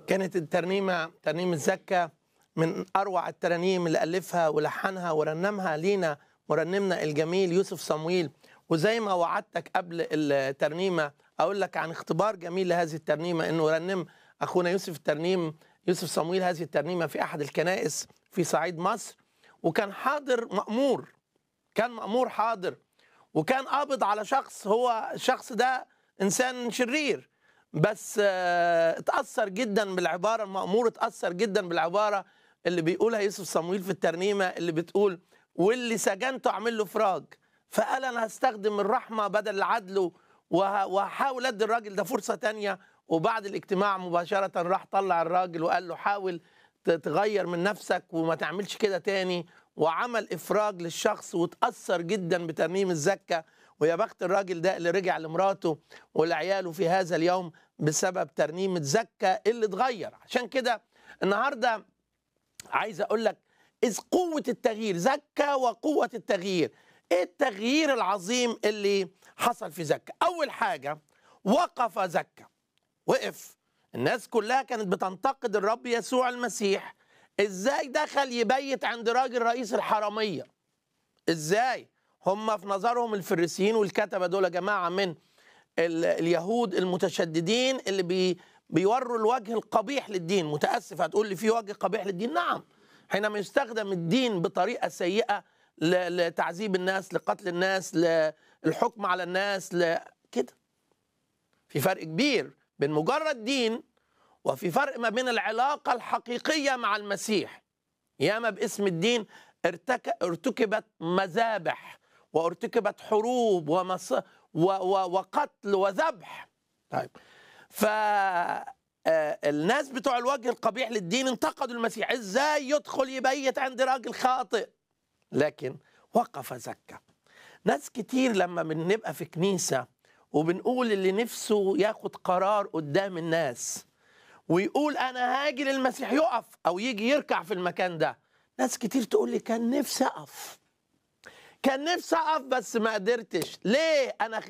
كانت الترنيمة ترنيمة زكا من أروع الترانيم اللي ألفها ولحنها ورنمها لينا مرنمنا الجميل يوسف صمويل وزي ما وعدتك قبل الترنيمة أقول لك عن اختبار جميل لهذه الترنيمة إنه رنم أخونا يوسف الترنيم يوسف صمويل هذه الترنيمة في أحد الكنائس في صعيد مصر وكان حاضر مأمور كان مأمور حاضر وكان قابض على شخص هو الشخص ده إنسان شرير بس آه، اتأثر جدا بالعبارة المأمور اتأثر جدا بالعبارة اللي بيقولها يوسف صمويل في الترنيمة اللي بتقول واللي سجنته أعمل له فراج فقال أنا هستخدم الرحمة بدل العدل وه- وهحاول أدي الراجل ده فرصة تانية وبعد الاجتماع مباشرة راح طلع الراجل وقال له حاول ت- تغير من نفسك وما تعملش كده تاني وعمل إفراج للشخص وتأثر جدا بترنيم الزكة ويا بخت الراجل ده اللي رجع لمراته ولعياله في هذا اليوم بسبب ترنيمة زكة اللي اتغير عشان كده النهارده عايز اقول لك إذ قوة التغيير زكى وقوة التغيير ايه التغيير العظيم اللي حصل في زكى اول حاجة وقف زكى وقف الناس كلها كانت بتنتقد الرب يسوع المسيح ازاي دخل يبيت عند راجل رئيس الحرامية ازاي هم في نظرهم الفريسيين والكتبة دول جماعة من ال- اليهود المتشددين اللي بي بيوروا الوجه القبيح للدين متأسف هتقول لي في وجه قبيح للدين نعم حينما يستخدم الدين بطريقة سيئة ل- لتعذيب الناس لقتل الناس للحكم على الناس ل... كده في فرق كبير بين مجرد دين وفي فرق ما بين العلاقة الحقيقية مع المسيح ياما باسم الدين ارتك... ارتكبت مذابح وارتكبت حروب ومص... و... و... وقتل وذبح طيب ف آه، الناس بتوع الوجه القبيح للدين انتقدوا المسيح ازاي يدخل يبيت عند راجل خاطئ لكن وقف زكى ناس كتير لما بنبقى في كنيسة وبنقول اللي نفسه ياخد قرار قدام الناس ويقول انا هاجي للمسيح يقف او يجي يركع في المكان ده ناس كتير تقول لي كان نفسي اقف كان نفسي اقف بس ما قدرتش ليه انا